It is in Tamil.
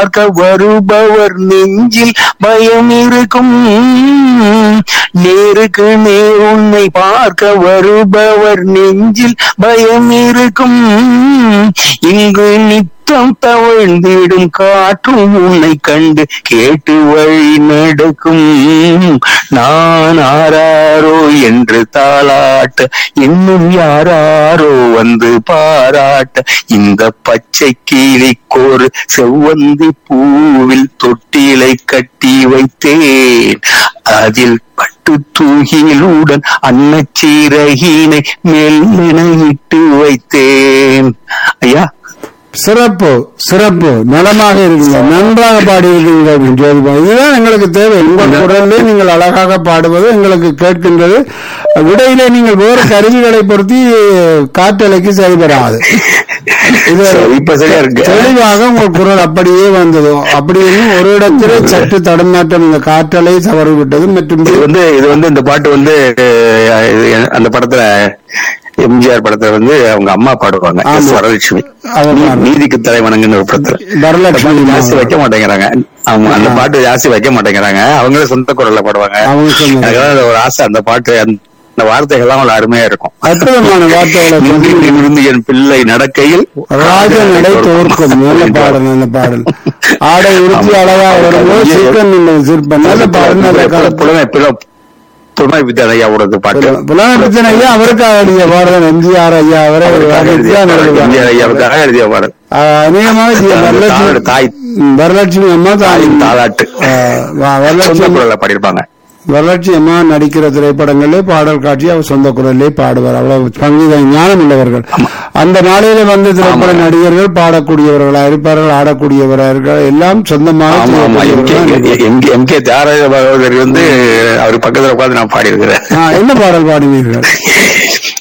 பார்க்க வருபவர் நெஞ்சில் பயம் இருக்கும் நேருக்கு நேர் உன்னை பார்க்க வருபவர் நெஞ்சில் பயம் இருக்கும் இங்கு நித்தம் தவழ்ந்திடும் காற்றும் உன்னை கண்டு கேட்டு வழி நடக்கும் நான் ஆராரோ என்று தாளாட்ட இன்னும் யாராரோ வந்து பாராட்ட இந்த பச்சை கிளிக்கோரு செவ்வந்தி பூவில் தொட்டிலை கட்டி வைத்தேன் அதில் பட்டு தூகிலுடன் அன்னச்சீரகினை மெல்லென இட்டு வைத்தேன் ஐயா சிறப்பு சிறப்பு நலமாக இருக்கீங்க நன்றாக பாடியிருக்கீங்க ஜோதிபா இதுதான் எங்களுக்கு தேவை உங்கள் குரலே நீங்கள் அழகாக பாடுவது எங்களுக்கு கேட்கின்றது விடையிலே நீங்கள் வேறு கருவிகளை பொருத்தி காற்றலைக்கு செயல்படாது இது சரி, இப்ப சரியா இருக்கு தெளிவாக உங்கள் குரல் அப்படியே வந்தது அப்படின்னு ஒரு இடத்திலே சற்று தடுமாற்றம் இந்த காற்றலை தவறு விட்டது மற்றும் இது வந்து இது வந்து இந்த பாட்டு வந்து அஹ், இது அந்த படத்துல எம்ஜிஆர் படத்துல வந்து அவங்க அம்மா பாடுவாங்க ஆமா. எஸ் வரலட்சுமி அவங்க நீ- பாடு- நீதிக்கு தலைவணங்குன்னு ஒரு படத்துல அந்த வரலட்சுமி பாட்டு ஜாஸ்தி வைக்க மாட்டேங்கிறாங்க ஆமா அந்த ஆ. பாட்டு ஜாஸ்தி வைக்க மாட்டேங்கிறாங்க அவங்களே சொந்த குரல்ல பாடுவாங்க அவங்க சொன்னது. எனக்கு அதான் ஒரு ஆசை அந்த பாட்டு அந்த அந்த வார்த்தைகள்லாம் அவ்வளவு அருமையா இருக்கும் அற்புதமான வார்த்தைகளை நின்று சொல்லி நிமிர்ந்து என் பிள்ளை நடக்கையில் ராஜ நடை தோற்கும் நல்ல பாடல் நல்ல பாடல் ஆடை உடுத்தி அழகா வரும்போது சிற்பம் இல்லை சிற்பம் நல்ல பாடல் நல்ல கருத்து புலமை புல- புலமை வித்யான் ஐயாவோடது பாட்டு புலனபித்தன் ஐயா அவருக்காக எழுதிய பாடல் எம்ஜிஆர் ஐயா அவரை அவருக்காக எழுதிய தான் பாடல், எழுதுவாங்க. எம்ஜிஆர் ஐயாவுக்காக எழுதிய பாடல் ஆஹ் அநேகமாக ஜி- அந்த வரலட்சுமி தாளோட தாய் ம், வரலட்சுமி அம்மா தான் தாயின் தாலாட்டு ஆஹ் வ- சொந்த வரலட்சுமி குரல்ல பாடியிருப்பாங்க வரலட்சுமி அம்மா நடிக்கிற திரைப்படங்களிலே பாடல் காட்சி அவர் சொந்த குரலிலே பாடுவார் அவ்வளவு சங்கீத ஞானம் உள்ளவர்கள் அந்த நாளிலே வந்த திரைப்பட ஆமா. நடிகர்கள் பாடக்கூடியவர்களா இருப்பார்கள் ஆடக்கூடியவர்கள் எல்லாம் சொந்தமாக ஆமா ஆமா எம்கே செய்யக்கூடியவர்களா எம்கே எம்கே தியாகராஜ பாகவதர் வந்து அவர் பக்கத்துல உட்கார்ந்து நான் பாடி இருக்கிறேன் ஆ, என்ன பாடல் பாடினீர்கள்